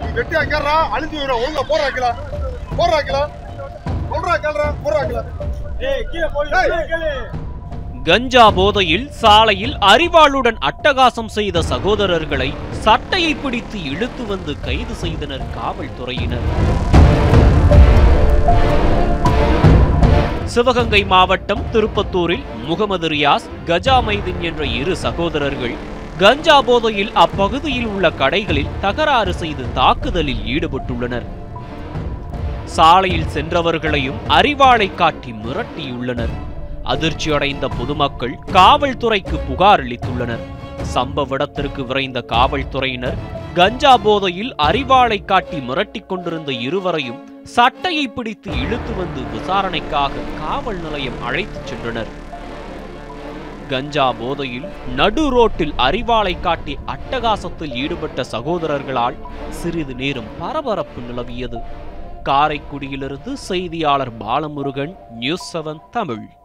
நீ வெட்டி அங்கறா அழிஞ்சு விடுற ஒழுங்கா போறாக்கல போறாக்கல சொல்றா கேள்றா போறாக்கல ஏய் கீழே போய் ஏய். கேளு கஞ்சா போதையில் சாலையில் அரிவாளுடன் அட்டகாசம் செய்த சகோதரர்களை சட்டையை பிடித்து இழுத்து வந்து கைது செய்தனர் காவல்துறையினர் சிவகங்கை மாவட்டம் திருப்பத்தூரில் முகமது ரியாஸ் கஜா மைதீன் என்ற இரு சகோதரர்கள் கஞ்சா போதையில் அப்பகுதியில் உள்ள கடைகளில் தகராறு செய்து தாக்குதலில் ஈடுபட்டுள்ளனர் சாலையில் சென்றவர்களையும் அரிவாளை காட்டி மிரட்டியுள்ளனர் அதிர்ச்சியடைந்த பொதுமக்கள் காவல்துறைக்கு புகார் அளித்துள்ளனர் சம்பவ இடத்திற்கு விரைந்த காவல்துறையினர் கஞ்சா போதையில் அரிவாளை காட்டி மிரட்டிக் கொண்டிருந்த இருவரையும் சட்டையை பிடித்து இழுத்து வந்து விசாரணைக்காக காவல் நிலையம் அழைத்துச் சென்றனர் கஞ்சா போதையில் நடு ரோட்டில் அரிவாளை காட்டி அட்டகாசத்தில் ஈடுபட்ட சகோதரர்களால் சிறிது நேரம் பரபரப்பு நிலவியது காரைக்குடியிலிருந்து செய்தியாளர் பாலமுருகன் நியூஸ் செவன் தமிழ்